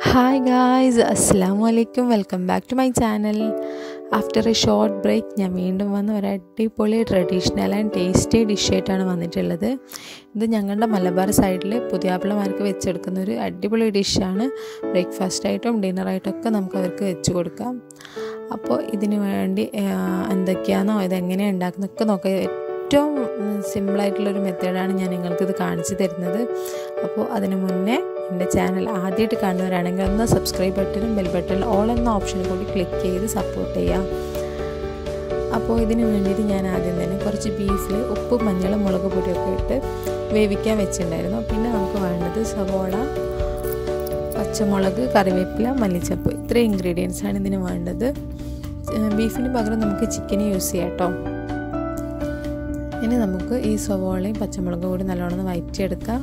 hi guys അസ്സാം വലൈക്കും welcome back to my channel after a short break ഞാൻ വീണ്ടും വന്ന ഒരു അടിപൊളി ട്രഡീഷണൽ ആൻഡ് ടേസ്റ്റി ഡിഷായിട്ടാണ് വന്നിട്ടുള്ളത് ഇത് ഞങ്ങളുടെ മലബാർ സൈഡിൽ പുതിയാപ്പിളമാർക്ക് വെച്ചെടുക്കുന്ന ഒരു അടിപൊളി ഡിഷാണ് ബ്രേക്ക്ഫാസ്റ്റായിട്ടും ഡിന്നറായിട്ടൊക്കെ നമുക്ക് അവർക്ക് വെച്ച് കൊടുക്കാം അപ്പോൾ ഇതിന് വേണ്ടി എന്തൊക്കെയാണോ ഇതെങ്ങനെയാണ് ഉണ്ടാക്കുന്നതൊക്കെ നോക്കാം ഏറ്റവും സിമ്പിളായിട്ടുള്ളൊരു മെത്തേഡാണ് ഞാൻ നിങ്ങൾക്കിത് കാണിച്ചു തരുന്നത് അപ്പോൾ അതിന് മുന്നേ എൻ്റെ ചാനൽ ആദ്യമായിട്ട് കാണുന്നവരാണെങ്കിൽ ഒന്ന് സബ്സ്ക്രൈബ് ബട്ടനും ബെൽ ബട്ടണിൽ ഓൾ എന്ന ഓപ്ഷനും കൂടി ക്ലിക്ക് ചെയ്ത് സപ്പോർട്ട് ചെയ്യാം അപ്പോൾ ഇതിന് വേണ്ടിയിട്ട് ഞാൻ ആദ്യം തന്നെ കുറച്ച് ബീഫിൽ ഉപ്പ് മഞ്ഞൾ മുളക് പൊടിയൊക്കെ ഇട്ട് വേവിക്കാൻ വെച്ചിട്ടുണ്ടായിരുന്നു പിന്നെ നമുക്ക് വേണ്ടത് സവോള പച്ചമുളക് കറിവേപ്പില മല്ലിച്ചപ്പ് ഇത്രയും ഇൻഗ്രീഡിയൻസ് ആണ് ഇതിന് വേണ്ടത് ബീഫിന് പകരം നമുക്ക് ചിക്കൻ യൂസ് ചെയ്യാം കേട്ടോ ഇനി നമുക്ക് ഈ സവോളയും പച്ചമുളകും കൂടി നല്ലോണം വയറ്റിയെടുക്കാം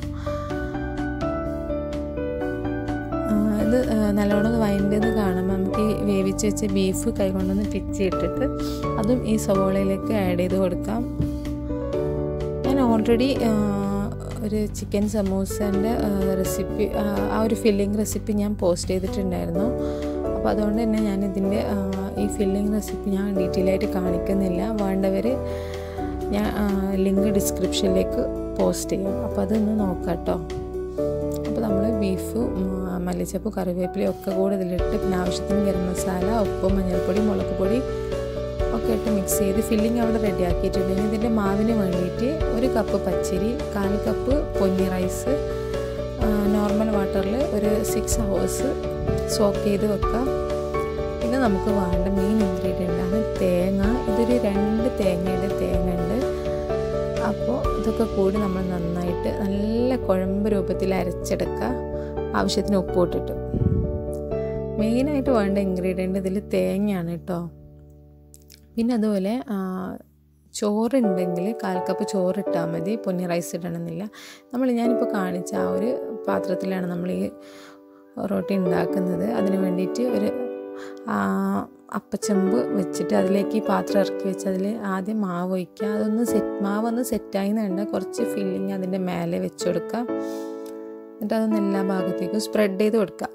ഇത് നല്ലോണം വൈൻഡെന്ന് കാണുമ്പോൾ നമുക്ക് ഈ വേവിച്ച് വെച്ച ബീഫ് കൈകൊണ്ടൊന്ന് പിച്ചിട്ടിട്ട് അതും ഈ സവോളയിലേക്ക് ആഡ് ചെയ്ത് കൊടുക്കാം ഞാൻ ഓൾറെഡി ഒരു ചിക്കൻ സമൂസൻ്റെ റെസിപ്പി ആ ഒരു ഫില്ലിംഗ് റെസിപ്പി ഞാൻ പോസ്റ്റ് ചെയ്തിട്ടുണ്ടായിരുന്നു അപ്പോൾ അതുകൊണ്ട് തന്നെ ഞാൻ ഇതിൻ്റെ ഈ ഫില്ലിംഗ് റെസിപ്പി ഞാൻ ഡീറ്റെയിൽ ആയിട്ട് കാണിക്കുന്നില്ല വേണ്ടവർ ഞാൻ ലിങ്ക് ഡിസ്ക്രിപ്ഷനിലേക്ക് പോസ്റ്റ് ചെയ്യാം അപ്പോൾ അതൊന്ന് നോക്കാം കേട്ടോ അപ്പോൾ നമ്മൾ ബീഫ് മല്ലിച്ചപ്പ് കറിവേപ്പില ഒക്കെ കൂടെ ഇതിലിട്ട് പിന്നെ ആവശ്യത്തിന് ഗരം മസാല ഉപ്പ് മഞ്ഞൾപ്പൊടി മുളക് പൊടി ഒക്കെ ഇട്ട് മിക്സ് ചെയ്ത് ഫില്ലിങ് അവിടെ റെഡി ആക്കിയിട്ടുണ്ട് ഇതിൻ്റെ മാവിന് വേണ്ടിയിട്ട് ഒരു കപ്പ് പച്ചരി കാൽ കപ്പ് പൊന്നി റൈസ് നോർമൽ വാട്ടറിൽ ഒരു സിക്സ് ഹവേഴ്സ് സോക്ക് ചെയ്ത് വെക്കാം പിന്നെ നമുക്ക് വേണ്ട മെയിൻ ഇൻഗ്രീഡിയൻ്റ് ആണ് തേങ്ങ ഇതൊരു രണ്ട് തേങ്ങയുടെ തേങ്ങ ഉണ്ട് അപ്പോൾ ഇതൊക്കെ കൂടി നമ്മൾ നന്നായിട്ട് നല്ല കുഴമ്പ് രൂപത്തിൽ അരച്ചെടുക്കുക ആവശ്യത്തിന് ഉപ്പ് ഇട്ടിട്ട് മെയിനായിട്ട് വേണ്ട ഇൻഗ്രീഡിയൻ്റ് ഇതിൽ തേങ്ങയാണ് കേട്ടോ പിന്നെ അതുപോലെ ചോറുണ്ടെങ്കിൽ കാൽ കപ്പ് ചോറിട്ടാൽ മതി പൊന്നി റൈസ് ഇടണമെന്നില്ല നമ്മൾ ഞാനിപ്പോൾ കാണിച്ച ആ ഒരു പാത്രത്തിലാണ് നമ്മൾ ഈ റൊട്ടി ഉണ്ടാക്കുന്നത് അതിന് വേണ്ടിയിട്ട് ഒരു അപ്പച്ചമ്പ് വെച്ചിട്ട് അതിലേക്ക് ഈ പാത്രം ഇറക്കി വെച്ച് അതിൽ ആദ്യം മാവ് ഒഴിക്കുക അതൊന്ന് സെറ്റ് മാവ് ഒന്ന് സെറ്റായി വേണ്ട കുറച്ച് ഫില്ലിങ് അതിൻ്റെ മേലെ വെച്ച് കൊടുക്കുക എന്നിട്ട് അതൊന്ന് എല്ലാ ഭാഗത്തേക്കും സ്പ്രെഡ് ചെയ്ത് കൊടുക്കുക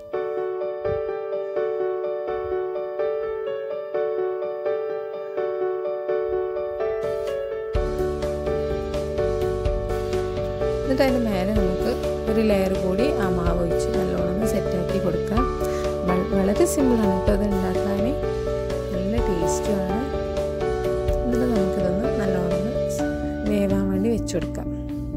എന്നിട്ട് അതിൻ്റെ മേലെ നമുക്ക് ഒരു ലെയർ കൂടി ആ മാവ് ഒഴിച്ച് നല്ലോണം സെറ്റാക്കി കൊടുക്കാം വളരെ സിമ്പിളാണ് കേട്ടോ അത് ഉണ്ടാക്കാൻ നല്ല ടേസ്റ്റുമാണ് എന്നിട്ട് നമുക്കിതൊന്ന് നല്ലോണം വേവാൻ വേണ്ടി വെച്ച് കൊടുക്കാം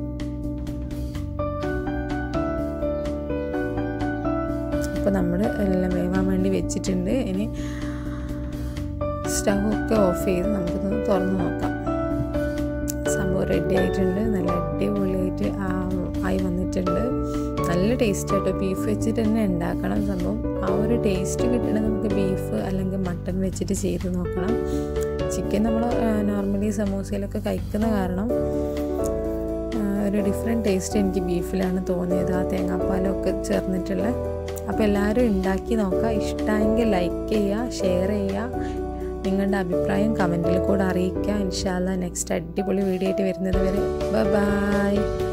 അപ്പോൾ നമ്മൾ എല്ലാം വേവാൻ വേണ്ടി വെച്ചിട്ടുണ്ട് ഇനി സ്റ്റവ് ഒക്കെ ഓഫ് ചെയ്ത് നമുക്കിതൊന്ന് തുറന്ന് നോക്കാം സംഭവം റെഡി ആയിട്ടുണ്ട് നല്ല അടിപൊളിയായിട്ട് ആയി വന്നിട്ടുണ്ട് നല്ല ടേസ്റ്റ് ആട്ടോ ബീഫ് വെച്ചിട്ട് തന്നെ ഉണ്ടാക്കണം സംഭവം ആ ഒരു ടേസ്റ്റ് കിട്ടണം നമുക്ക് ബീഫ് അല്ലെങ്കിൽ മട്ടൺ വെച്ചിട്ട് ചെയ്ത് നോക്കണം ചിക്കൻ നമ്മൾ നോർമലി സമൂസയിലൊക്കെ കഴിക്കുന്ന കാരണം ഒരു ഡിഫറെൻറ്റ് ടേസ്റ്റ് എനിക്ക് ബീഫിലാണ് തോന്നിയത് ആ തേങ്ങാപ്പാലൊക്കെ ചേർന്നിട്ടുള്ള അപ്പോൾ എല്ലാവരും ഉണ്ടാക്കി നോക്കുക ഇഷ്ടമെങ്കിൽ ലൈക്ക് ചെയ്യുക ഷെയർ ചെയ്യുക നിങ്ങളുടെ അഭിപ്രായം കമൻറ്റിൽ കൂടെ അറിയിക്കുക ഇൻഷാല്ല നെക്സ്റ്റ് അടിപൊളി വീഡിയോ ആയിട്ട് വരുന്നത് വരെ ബൈ